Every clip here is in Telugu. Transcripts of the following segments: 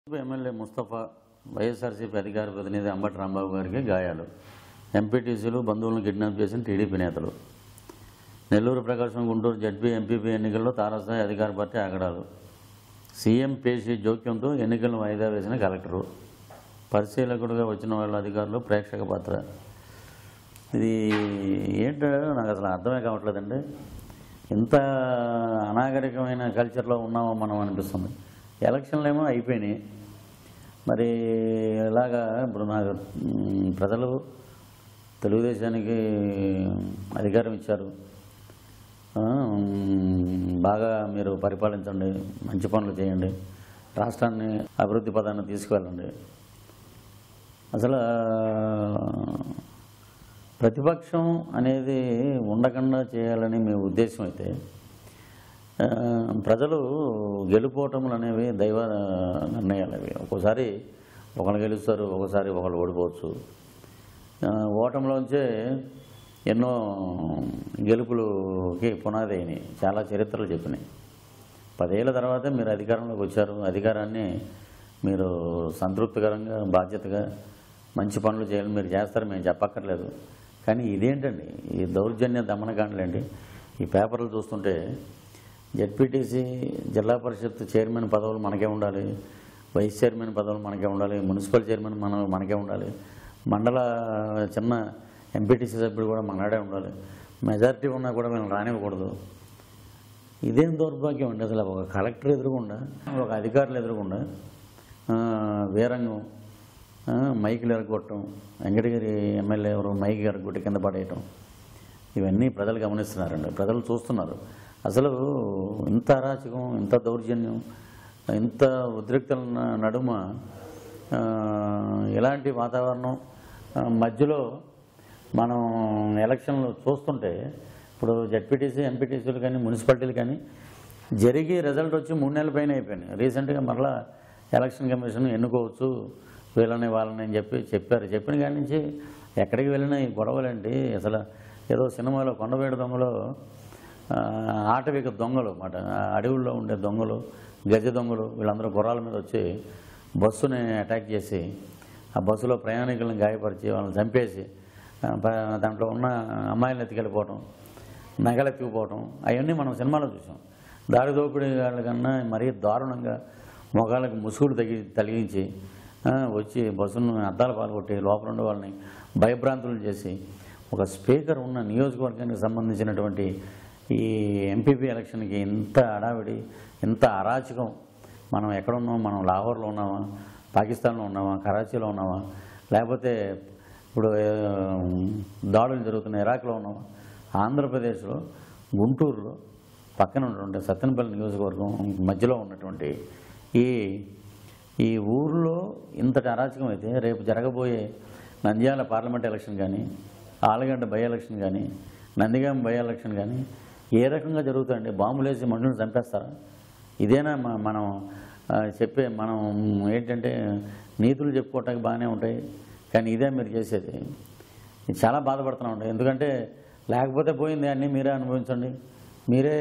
ఎమ్మెల్యే ముస్తఫా వైఎస్ఆర్సీపీ అధికార ప్రతినిధి అంబటి రాంబాబు గారికి గాయాలు ఎంపీటీసీలు బంధువులను కిడ్నాప్ చేసిన టీడీపీ నేతలు నెల్లూరు ప్రకాశం గుంటూరు జడ్పీ ఎంపీపీ ఎన్నికల్లో తారాస్థాయి అధికార పార్టీ ఆగడాలు సీఎం పేషీ జోక్యంతో ఎన్నికలను వాయిదా వేసిన కలెక్టరు పరిశీలకుడుగా వచ్చిన వాళ్ళ అధికారులు ప్రేక్షక పాత్ర ఇది ఏంటో నాకు అసలు అర్థమే కావట్లేదండి ఇంత అనాగరికమైన కల్చర్లో ఉన్నామో మనం అనిపిస్తుంది ఎలక్షన్లు ఏమో అయిపోయినాయి మరి ఇలాగా ఇప్పుడు నాకు మ్, ప్రజలు తెలుగుదేశానికి అధికారం ఇచ్చారు ఆ, మ్, బాగా మీరు పరిపాలించండి మంచి పనులు చేయండి రాష్ట్రాన్ని అభివృద్ధి పదాన్ని తీసుకువెళ్ళండి అసలు ప్రతిపక్షం అనేది ఉండకుండా చేయాలని మీ ఉద్దేశం అయితే ఆ, ప్రజలు గెలుపోవటములు అనేవి దైవ నిర్ణయాలు అవి ఒక్కోసారి ఒకళ్ళు గెలుస్తారు ఒకసారి ఒకళ్ళు ఓడిపోవచ్చు ఆ, ఓటమిలోంచే ఎన్నో గెలుపులకి పునాది అయినాయి చాలా చరిత్రలు చెప్పినాయి పదేళ్ల తర్వాతే మీరు అధికారంలోకి వచ్చారు అధికారాన్ని మీరు సంతృప్తికరంగా బాధ్యతగా మంచి పనులు చేయాలి మీరు చేస్తారు మేము చెప్పక్కర్లేదు కానీ ఇదేంటండి ఈ దౌర్జన్య దమనకాండలేండి ఈ పేపర్లు చూస్తుంటే జెడ్పీటీసీ జిల్లా పరిషత్ చైర్మన్ పదవులు మనకే ఉండాలి వైస్ చైర్మన్ పదవులు మనకే ఉండాలి మున్సిపల్ చైర్మన్ మన మనకే ఉండాలి మండల చిన్న ఎంపీటీసీ సభ్యుడు కూడా మనడే ఉండాలి మెజారిటీ ఉన్నా కూడా మేము రానివ్వకూడదు ఇదేం దౌర్భాగ్యం అండి అసలు ఒక కలెక్టర్ ఎదురుగుండా ఒక అధికారులు ఎదురుగుండా ఆ, వీరంగం ఆ, మైకులు ఎరగొట్టడం వెంకటగిరి ఎమ్మెల్యే ఎవరు మైక్ ఎరగొట్టి కింద పడేయటం ఇవన్నీ ప్రజలు గమనిస్తున్నారండి ప్రజలు చూస్తున్నారు అసలు ఇంత అరాచకం ఇంత దౌర్జన్యం ఇంత ఉద్రిక్తల న- నడుమ ఆ, ఇలాంటి వాతావరణం ఆ, మధ్యలో మనం ఎలక్షన్లు చూస్తుంటే ఇప్పుడు జడ్పీటీసీ ఎంపీటీసీలు కానీ మున్సిపాలిటీలు కానీ జరిగి రిజల్ట్ వచ్చి మూడు నెలల పైన అయిపోయినాయి రీసెంట్గా మరలా ఎలక్షన్ కమిషన్ ఎన్నుకోవచ్చు వీళ్ళని వాళ్ళని అని చెప్పి చెప్పారు చెప్పిన కాడి నుంచి ఎక్కడికి వెళ్ళినా ఈ గొడవలేంటి అసలు ఏదో సినిమాలో కొండవేడు దొంగలో ఆ, ఆటవిక దొంగలు అన్నమాట ఆ అడవుల్లో ఉండే దొంగలు గజ దొంగలు వీళ్ళందరూ గుర్రాల మీద వచ్చి బస్సుని అటాక్ చేసి ఆ బస్సులో ప్రయాణికులను గాయపరిచి వాళ్ళని చంపేసి ఆ, ప- దాంట్లో ఉన్న అమ్మాయిలను ఎత్తుకెళ్ళిపోవటం నగలు ఎత్తుకుపోవటం అవన్నీ మనం సినిమాలో చూసాం దారి దోపిడీ వాళ్ళ కన్నా మరీ దారుణంగా మొగాళ్ళకి ముసుగులు తగి తగిలించి ఆ, వచ్చి బస్సును అద్దాలు పాల్గొట్టి లోపల ఉండే వాళ్ళని భయభ్రాంతులు చేసి ఒక స్పీకర్ ఉన్న నియోజకవర్గానికి సంబంధించినటువంటి ఈ ఎంపీపీ ఎలక్షన్కి ఇంత అడావిడి ఇంత అరాచకం మనం ఎక్కడున్నాం మనం లాహోర్లో ఉన్నామా పాకిస్తాన్లో ఉన్నామా కరాచీలో ఉన్నామా లేకపోతే ఇప్పుడు ఆ, దాడులు జరుగుతున్న ఇరాక్లో ఉన్నామా ఆంధ్రప్రదేశ్లో గుంటూరులో పక్కన ఉన్నటువంటి సత్తెనపల్లి నియోజకవర్గం మధ్యలో ఉన్నటువంటి ఈ ఈ ఊర్లో ఇంతటి అరాచకం అయితే రేపు జరగబోయే నంద్యాల పార్లమెంట్ ఎలక్షన్ కానీ ఆలగడ్డ బై ఎలక్షన్ కానీ నందిగాం బై ఎలక్షన్ కానీ ఏ రకంగా జరుగుతాయండి బాంబులేసి మనుషులను చంపేస్తారా ఇదేనా మ- మనం ఆ, చెప్పే మనం ఏంటంటే నీతులు చెప్పుకోవటానికి బాగానే ఉంటాయి కానీ ఇదే మీరు చేసేది ఇది చాలా బాధపడుతున్నాం అండి ఎందుకంటే లేకపోతే పోయింది అన్నీ మీరే అనుభవించండి మీరే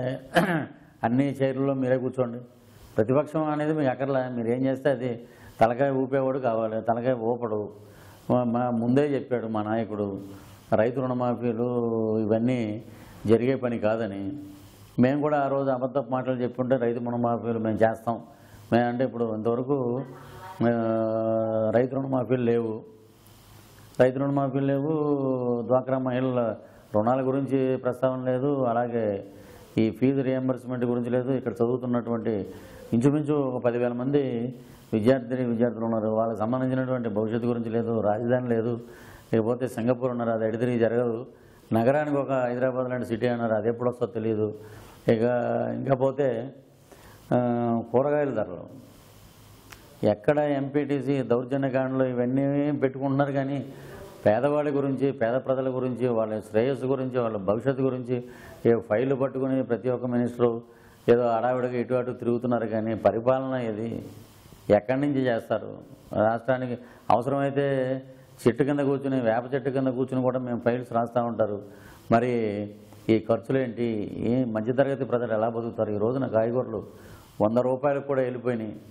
అన్ని చైర్లలో మీరే కూర్చోండి ప్రతిపక్షం అనేది మీకు అక్కర్లే మీరు ఏం చేస్తే అది తలకాయ ఊపేవాడు కావాలి తలకాయ ఊపడు మా- మా ముందే చెప్పాడు మా నాయకుడు రైతు రుణమాఫీలు ఇవన్నీ జరిగే పని కాదని మేము కూడా ఆ రోజు అబద్ధపు మాటలు చెప్పుంటే రైతు రుణమాఫీలు మేము చేస్తాం మేము అంటే ఇప్పుడు ఇంతవరకు ఆ, రైతు రుణమాఫీలు లేవు రైతు రుణమాఫీలు లేవు డ్వాక్రా మహిళల రుణాల గురించి ప్రస్తావన లేదు అలాగే ఈ ఫీజు రియంబర్స్మెంట్ గురించి లేదు ఇక్కడ చదువుతున్నటువంటి ఇంచుమించు ఒక పదివేల మంది విద్యార్థి విద్యార్థులు ఉన్నారు వాళ్ళకి సంబంధించినటువంటి భవిష్యత్తు గురించి లేదు రాజధాని లేదు లేకపోతే సింగపూర్ ఉన్నారు అది ఎడిదిరి జరగదు నగరానికి ఒక హైదరాబాద్ లాంటి సిటీ అన్నారు అది ఎప్పుడు వస్తుందో తెలియదు ఇక ఇంకా పోతే ఆ, కూరగాయల ధరలు ఎక్కడ ఎంపీటీసీ దౌర్జన్యకాండలు ఇవన్నీ పెట్టుకుంటున్నారు కానీ పేదవాళ్ళ గురించి పేద ప్రజల గురించి వాళ్ళ శ్రేయస్సు గురించి వాళ్ళ భవిష్యత్తు గురించి ఏ ఫైలు పట్టుకుని ప్రతి ఒక్క మినిస్టరు ఏదో అడావిడిగా ఇటు అటు తిరుగుతున్నారు కానీ పరిపాలన ఇది ఎక్కడి నుంచి చేస్తారు రాష్ట్రానికి అవసరమైతే చెట్టు కింద కూర్చుని వేప చెట్టు కింద కూర్చుని కూడా మేము ఫైల్స్ రాస్తూ ఉంటారు మరి ఈ ఖర్చులేంటి ఈ మధ్యతరగతి ప్రజలు ఎలా బతుకుతారు ఈ రోజున కాయగూరలు వంద రూపాయలకు కూడా వెళ్ళిపోయినాయి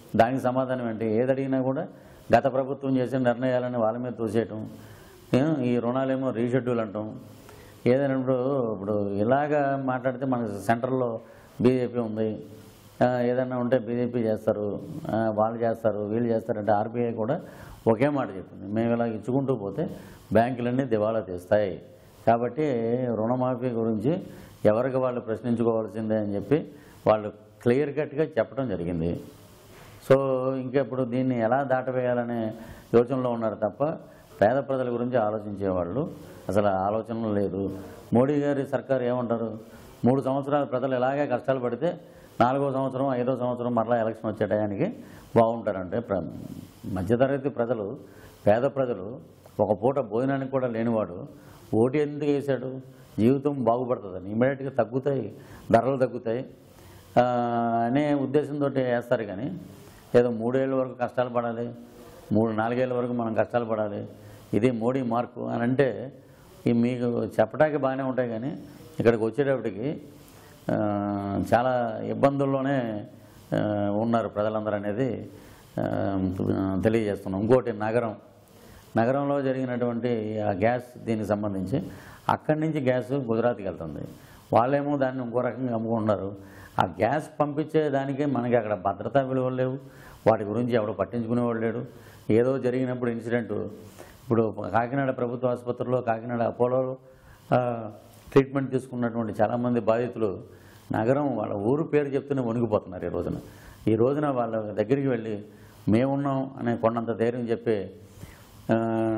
దానికి సమాధానం ఏంటి ఏది అడిగినా కూడా గత ప్రభుత్వం చేసిన నిర్ణయాలని వాళ్ళ మీద తోసేయటం ఏ, ఈ రుణాలేమో రీషెడ్యూల్ అంటాం ఏదైనా ఇప్పుడు ఇప్పుడు ఇలాగా మాట్లాడితే మనకు సెంట్రల్లో బీజేపీ ఉంది ఆ, ఏదైనా ఉంటే బీజేపీ చేస్తారు ఆ, వాళ్ళు చేస్తారు వీళ్ళు చేస్తారంటే ఆర్బీఐ కూడా ఒకే మాట చెప్పింది మేము ఇలా ఇచ్చుకుంటూ పోతే బ్యాంకులన్నీ దివాళా తీస్తాయి కాబట్టి రుణమాఫీ గురించి ఎవరికి వాళ్ళు ప్రశ్నించుకోవాల్సిందే అని చెప్పి వాళ్ళు క్లియర్ కట్గా చెప్పడం జరిగింది సో ఇంకా ఇప్పుడు దీన్ని ఎలా దాటవేయాలనే యోచనలో ఉన్నారు తప్ప పేద ప్రజల గురించి ఆలోచించేవాళ్ళు అసలు ఆలోచనలు లేదు మోడీ గారి సర్కారు ఏమంటారు మూడు సంవత్సరాలు ప్రజలు ఇలాగే కష్టాలు పడితే నాలుగో సంవత్సరం ఐదో సంవత్సరం మరలా ఎలక్షన్ వచ్చే టయానికి బాగుంటారంటే ప్ర మధ్యతరగతి ప్రజలు పేద ప్రజలు ఒక పూట భోజనానికి కూడా లేనివాడు ఓటు ఎందుకు వేశాడు జీవితం బాగుపడుతుందని ఇమీడియట్గా తగ్గుతాయి ధరలు తగ్గుతాయి ఆ, అనే ఉద్దేశంతో వేస్తారు కానీ ఏదో మూడేళ్ళ వరకు కష్టాలు పడాలి మూడు నాలుగేళ్ల వరకు మనం కష్టాలు పడాలి ఇది మోడీ మార్కు అని అంటే ఈ మీకు చెప్పడానికి బాగానే ఉంటాయి కానీ ఇక్కడికి వచ్చేటప్పటికి ఆ, చాలా ఇబ్బందుల్లోనే ఆ, ఉన్నారు ప్రజలందరూ అనేది ఆ, తెలియజేస్తున్నాం ఇంకోటి నగరం నగరంలో జరిగినటువంటి ఆ గ్యాస్ దీనికి సంబంధించి అక్కడి నుంచి గ్యాస్ గుజరాత్కి వెళ్తుంది వాళ్ళేమో దాన్ని ఇంకో రకంగా అమ్ముకుంటున్నారు ఆ గ్యాస్ పంపించే దానికే మనకి అక్కడ భద్రతా విలువలు లేవు వాటి గురించి ఎవడు పట్టించుకునేవాడు లేడు ఏదో జరిగినప్పుడు ఇన్సిడెంట్ ఇప్పుడు కాకినాడ ప్రభుత్వ ఆసుపత్రిలో కాకినాడ అపోలోలో ఆ, ట్రీట్మెంట్ తీసుకున్నటువంటి చాలామంది బాధితులు నగరం వాళ్ళ ఊరు పేరు చెప్తూనే వణికిపోతున్నారు ఈ రోజున ఈ రోజున వాళ్ళ దగ్గరికి వెళ్ళి మేమున్నాం అనే కొండంత ధైర్యం చెప్పి ఆ,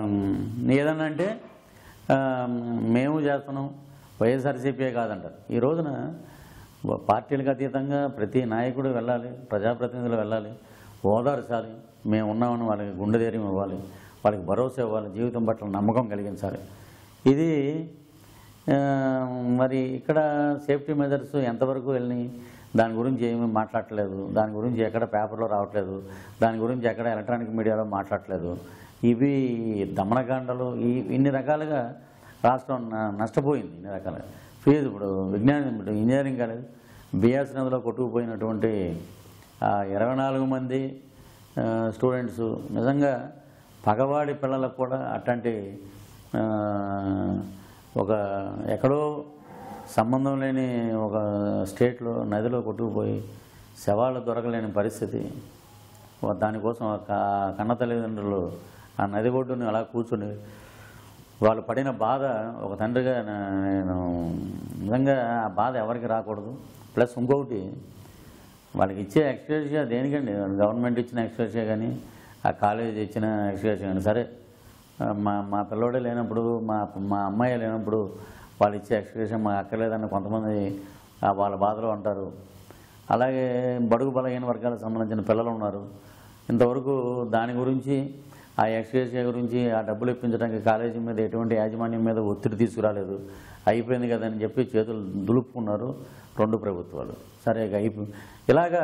ఏదన్నా అంటే ఆ, మేము చేస్తున్నాం వైఎస్ఆర్సీపీ కాదంటారు ఈ రోజున పార్టీలకు అతీతంగా ప్రతి నాయకుడు వెళ్ళాలి ప్రజాప్రతినిధులు వెళ్ళాలి ఓదార్చాలి మేము ఉన్నామని వాళ్ళకి గుండె ధైర్యం ఇవ్వాలి వాళ్ళకి భరోసా ఇవ్వాలి జీవితం పట్ల నమ్మకం కలిగించాలి ఇది ఆ, మరి ఇక్కడ సేఫ్టీ మెజర్స్ ఎంతవరకు వెళ్ళినాయి దాని గురించి ఏమీ మాట్లాడట్లేదు దాని గురించి ఎక్కడ పేపర్లో రావట్లేదు దాని గురించి ఎక్కడ ఎలక్ట్రానిక్ మీడియాలో మాట్లాడట్లేదు ఇవి దమనకాండలు ఈ ఇన్ని రకాలుగా రాష్ట్రం న- నష్టపోయింది ఇన్ని రకాలుగా ఫీజు ఇప్పుడు విజ్ఞానం ఇప్పుడు ఇంజనీరింగ్ కాలేజ్ బిఎస్ నదిలో కొట్టుకుపోయినటువంటి ఆ ఇరవై నాలుగు మంది ఆ, స్టూడెంట్స్ నిజంగా పగవాడి పిల్లలకు కూడా అట్లాంటి ఆ, ఒక ఎక్కడో సంబంధం లేని ఒక స్టేట్లో నదిలో కొట్టుకుపోయి శవాలు దొరకలేని పరిస్థితి ఓ దానికోసం ఆ క- కన్న తల్లిదండ్రులు ఆ నది ఒడ్డుని అలా కూర్చుని వాళ్ళు పడిన బాధ ఒక తండ్రిగా నే- నేను నిజంగా ఆ బాధ ఎవరికి రాకూడదు ప్లస్ ఇంకొకటి వాళ్ళకి ఇచ్చే ఎక్స్ప్రెషియా దేనికండి గవర్నమెంట్ ఇచ్చిన ఎక్స్ప్రెషియా కానీ ఆ కాలేజ్ ఇచ్చిన ఎక్స్ప్రెషియా కానీ సరే ఆ, మా మా పిల్లోడే లేనప్పుడు మా మా అమ్మాయి లేనప్పుడు వాళ్ళు ఇచ్చే ఎక్స్ప్రెషియా మాకు అక్కర్లేదని కొంతమంది ఆ, వాళ్ళ బాధలో ఉంటారు అలాగే బడుగు బలహీన వర్గాలకు సంబంధించిన పిల్లలు ఉన్నారు ఇంతవరకు దాని గురించి ఆ ఎక్స్ప్రెషియా గురించి ఆ డబ్బులు ఇప్పించడానికి కాలేజీ మీద ఎటువంటి యాజమాన్యం మీద ఒత్తిడి తీసుకురాలేదు అయిపోయింది కదని చెప్పి చేతులు దులుపుకున్నారు రెండు ప్రభుత్వాలు సరే ఇక అయిపో ఇలాగా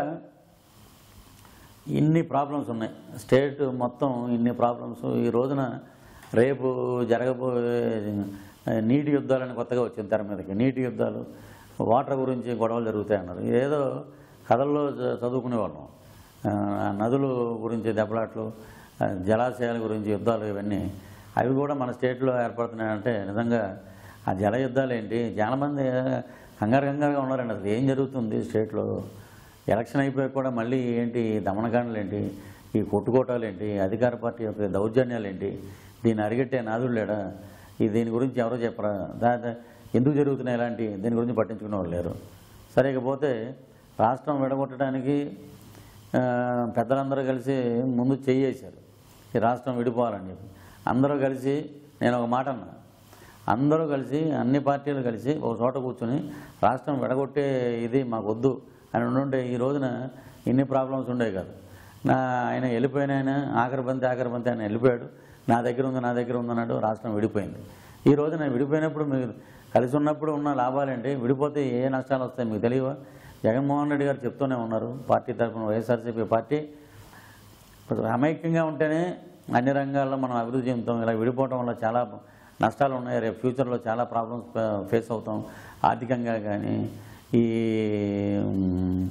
ఇన్ని ప్రాబ్లమ్స్ ఉన్నాయి స్టేట్ మొత్తం ఇన్ని ప్రాబ్లమ్స్ ఈ రోజున రేపు జరగబోయే నీటి యుద్ధాలని కొత్తగా వచ్చింది తెర మీదకి నీటి యుద్ధాలు వాటర్ గురించి గొడవలు జరుగుతాయి అన్నారు ఏదో కథల్లో చ- చదువుకునే వాళ్ళం ఆ, నదులు గురించి దెబ్బలాట్లు ఆ, జలాశయాల గురించి యుద్ధాలు ఇవన్నీ అవి కూడా మన స్టేట్లో ఏర్పడుతున్నాయంటే నిజంగా ఆ జల యుద్ధాలు ఏంటి చాలా మంది కంగారు కంగారుగా ఉన్నారండి అసలు ఏం జరుగుతుంది స్టేట్లో ఎలక్షన్ అయిపోయాక కూడా మళ్ళీ ఏంటి ఈ దమనకాండలు ఏంటి ఈ కొట్టుకోటాలు ఏంటి అధికార పార్టీ యొక్క దౌర్జన్యాలు ఏంటి దీన్ని అరిగట్టే నాదుడు లేడా ఈ దీని గురించి ఎవరో చెప్పరా దా దా- ఎందుకు జరుగుతున్నాయి ఇలాంటి దీని గురించి పట్టించుకునే వాళ్ళు లేరు సరే ఇకపోతే రాష్ట్రం విడగొట్టడానికి ఆ, పెద్దలందరూ కలిసి ముందు చెయ్యేశారు ఈ రాష్ట్రం విడిపోవాలని చెప్పి అందరూ కలిసి నేను ఒక మాట అన్నా అందరూ కలిసి అన్ని పార్టీలు కలిసి ఒక చోట కూర్చొని రాష్ట్రం విడగొట్టే ఇది మాకు వద్దు అని ఉండుంటే ఈ రోజున ఇన్ని ప్రాబ్లమ్స్ ఉండేవి కాదు నా ఆయన వెళ్ళిపోయిన ఆయన ఆఖరి బంతి ఆఖరి బంతి ఆయన వెళ్ళిపోయాడు నా దగ్గర ఉంది నా దగ్గర ఉంది అన్నాడు రాష్ట్రం విడిపోయింది ఈ రోజున విడిపోయినప్పుడు మీరు కలిసి ఉన్నప్పుడు ఉన్న లాభాలేంటి విడిపోతే ఏ నష్టాలు వస్తాయి మీకు తెలియవా జగన్మోహన్ రెడ్డి గారు చెప్తూనే ఉన్నారు పార్టీ తరఫున వైఎస్ఆర్సీపీ పార్టీ ఇప్పుడు అమైక్యంగా ఉంటేనే అన్ని రంగాల్లో మనం అభివృద్ధి చెందుతాం ఇలా విడిపోవడం వల్ల చాలా నష్టాలు ఉన్నాయి రేపు ఫ్యూచర్లో చాలా ప్రాబ్లమ్స్ ఫేస్ అవుతాం ఆర్థికంగా కానీ ఈ ఉమ్,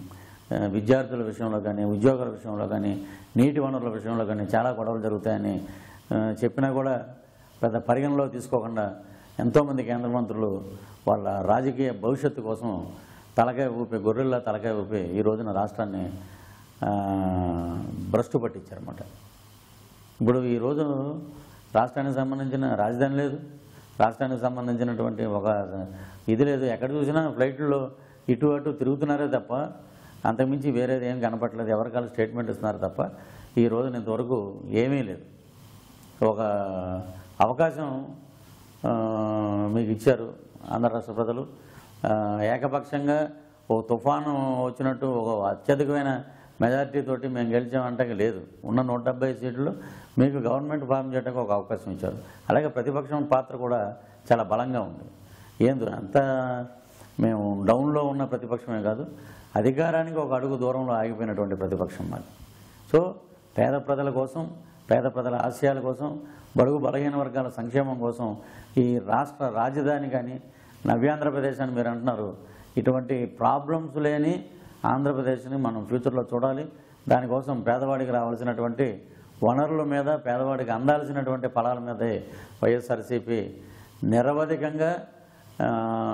ఆ, విద్యార్థుల విషయంలో కానీ ఉద్యోగాల విషయంలో కానీ నీటి వనరుల విషయంలో కానీ చాలా గొడవలు జరుగుతాయని ఆ, చెప్పినా కూడా పెద్ద పరిగణలో తీసుకోకుండా ఎంతోమంది కేంద్ర మంత్రులు వాళ్ళ రాజకీయ భవిష్యత్తు కోసం తలకాయ ఊపి గొర్రెల్లా తలకాయ ఊపి ఈ రోజున రాష్ట్రాన్ని ఆ, భ్రష్టు పట్టించారన్నమాట ఇప్పుడు ఈరోజు రాష్ట్రానికి సంబంధించిన రాజధాని లేదు రాష్ట్రానికి సంబంధించినటువంటి ఒక ఇది లేదు ఎక్కడ చూసినా ఫ్లైట్లో ఇటు అటు తిరుగుతున్నారే తప్ప అంతకుమించి వేరేది ఏం కనపట్లేదు ఎవరికాలు స్టేట్మెంట్ ఇస్తున్నారు తప్ప ఈ రోజున ఇంతవరకు ఏమీ లేదు ఒక అవకాశం ఆ, మీకు ఇచ్చారు ఆంధ్ర రాష్ట్ర ప్రజలు ఆ, ఏకపక్షంగా ఓ తుఫాను వచ్చినట్టు ఒక అత్యధికమైన మెజారిటీ తోటి మేము గెలిచామంటే లేదు ఉన్న నూట డెబ్బై సీట్లు మీకు గవర్నమెంట్ ఫామ్ చేయడానికి ఒక అవకాశం ఇచ్చారు అలాగే ప్రతిపక్షం పాత్ర కూడా చాలా బలంగా ఉంది ఏంది అంత మేము డౌన్లో ఉన్న ప్రతిపక్షమే కాదు అధికారానికి ఒక అడుగు దూరంలో ఆగిపోయినటువంటి ప్రతిపక్షం మాది సో పేద ప్రజల కోసం పేద ప్రజల ఆశయాల కోసం బడుగు బలహీన వర్గాల సంక్షేమం కోసం ఈ రాష్ట్ర రాజధాని కానీ నవ్యాంధ్రప్రదేశ్ అని మీరు అంటున్నారు ఇటువంటి ప్రాబ్లమ్స్ లేని ఆంధ్రప్రదేశ్ని మనం ఫ్యూచర్లో చూడాలి దానికోసం పేదవాడికి రావాల్సినటువంటి వనరుల మీద పేదవాడికి అందాల్సినటువంటి ఫలాల మీదే వైఎస్ఆర్సీపీ నిరవధికంగా ఆ,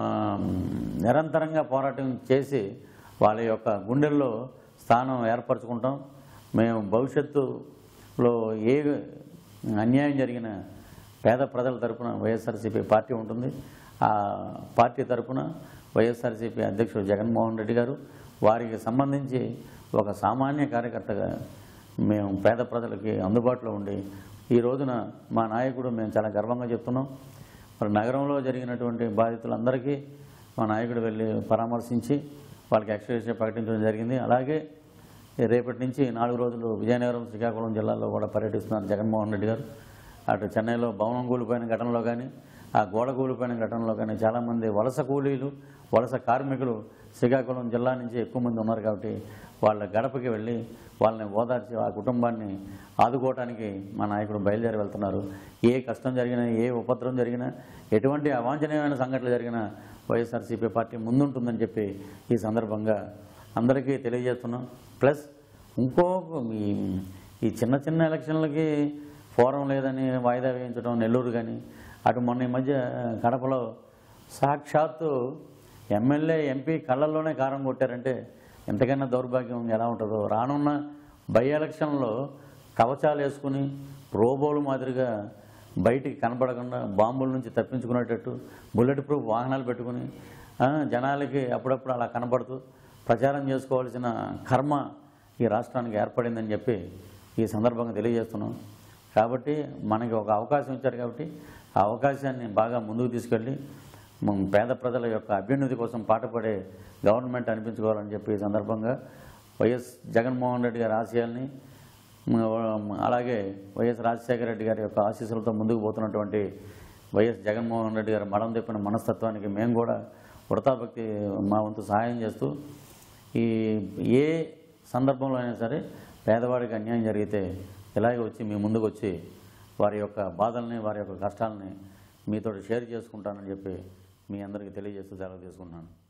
నిరంతరంగా పోరాటం చేసి వాళ్ళ యొక్క గుండెల్లో స్థానం ఏర్పరచుకుంటాం మేము భవిష్యత్తులో ఏ అన్యాయం జరిగిన పేద ప్రజల తరపున వైఎస్ఆర్సీపీ పార్టీ ఉంటుంది ఆ పార్టీ తరపున వైఎస్ఆర్సీపీ అధ్యక్షుడు జగన్మోహన్ రెడ్డి గారు వారికి సంబంధించి ఒక సామాన్య కార్యకర్తగా మేము పేద ప్రజలకి అందుబాటులో ఉండి ఈ రోజున మా నాయకుడు మేము చాలా గర్వంగా చెప్తున్నాం మరి నగరంలో జరిగినటువంటి బాధితులందరికీ మా నాయకుడు వెళ్ళి పరామర్శించి వాళ్ళకి ఎక్స్గ్రేషన్ ప్రకటించడం జరిగింది అలాగే రేపటి నుంచి నాలుగు రోజులు విజయనగరం శ్రీకాకుళం జిల్లాలో కూడా పర్యటిస్తున్నారు జగన్మోహన్ రెడ్డి గారు అటు చెన్నైలో భవనం కూలిపోయిన ఘటనలో కానీ ఆ గోడ కూలిపోయిన ఘటనలో కానీ చాలామంది వలస కూలీలు వలస కార్మికులు శ్రీకాకుళం జిల్లా నుంచి ఎక్కువ మంది ఉన్నారు కాబట్టి వాళ్ళ గడపకి వెళ్ళి వాళ్ళని ఓదార్చి ఆ కుటుంబాన్ని ఆదుకోవటానికి మా నాయకుడు బయలుదేరి వెళ్తున్నారు ఏ కష్టం జరిగినా ఏ ఉపద్రవం జరిగినా ఎటువంటి అవాంఛనీయమైన సంఘటనలు జరిగినా వైఎస్ఆర్సీపీ పార్టీ ముందుంటుందని చెప్పి ఈ సందర్భంగా అందరికీ తెలియజేస్తున్నాం ప్లస్ ఇంకో ఈ ఈ చిన్న చిన్న ఎలక్షన్లకి ఫోరం లేదని వాయిదా వేయించడం నెల్లూరు కానీ అటు మొన్న ఈ మధ్య కడపలో సాక్షాత్తు ఎమ్మెల్యే ఎంపీ కళ్ళల్లోనే కారం కొట్టారంటే ఎంతకైనా దౌర్భాగ్యం ఎలా ఉంటుందో రానున్న బై ఎలక్షన్లో కవచాలు వేసుకుని రోబోలు మాదిరిగా బయటికి కనపడకుండా బాంబుల నుంచి తప్పించుకునేటట్టు బుల్లెట్ ప్రూఫ్ వాహనాలు పెట్టుకుని ఆ, జనాలకి అప్పుడప్పుడు అలా కనపడుతూ ప్రచారం చేసుకోవాల్సిన కర్మ ఈ రాష్ట్రానికి ఏర్పడిందని చెప్పి ఈ సందర్భంగా తెలియజేస్తున్నాం కాబట్టి మనకి ఒక అవకాశం ఇచ్చారు కాబట్టి ఆ అవకాశాన్ని బాగా ముందుకు తీసుకెళ్ళి మన పేద ప్రజల యొక్క అభ్యున్నతి కోసం పాటుపడే గవర్నమెంట్ అనిపించుకోవాలని చెప్పి ఈ సందర్భంగా వైఎస్ జగన్మోహన్ రెడ్డి గారి ఆశయాల్ని మ- అలాగే వైఎస్ రాజశేఖర రెడ్డి గారి యొక్క ఆశీస్సులతో ముందుకు పోతున్నటువంటి వైఎస్ జగన్మోహన్ రెడ్డి గారి మడం తిప్పిన మనస్తత్వానికి మేము కూడా ఉడతాభక్తి మా వంతు సహాయం చేస్తూ ఈ ఏ సందర్భంలో అయినా సరే పేదవాడికి అన్యాయం జరిగితే ఇలాగే వచ్చి మీ ముందుకు వచ్చి వారి యొక్క బాధల్ని వారి యొక్క కష్టాలని మీతో షేర్ చేసుకుంటానని చెప్పి మీ అందరికీ తెలియజేస్తూ సెలవు తీసుకుంటున్నాను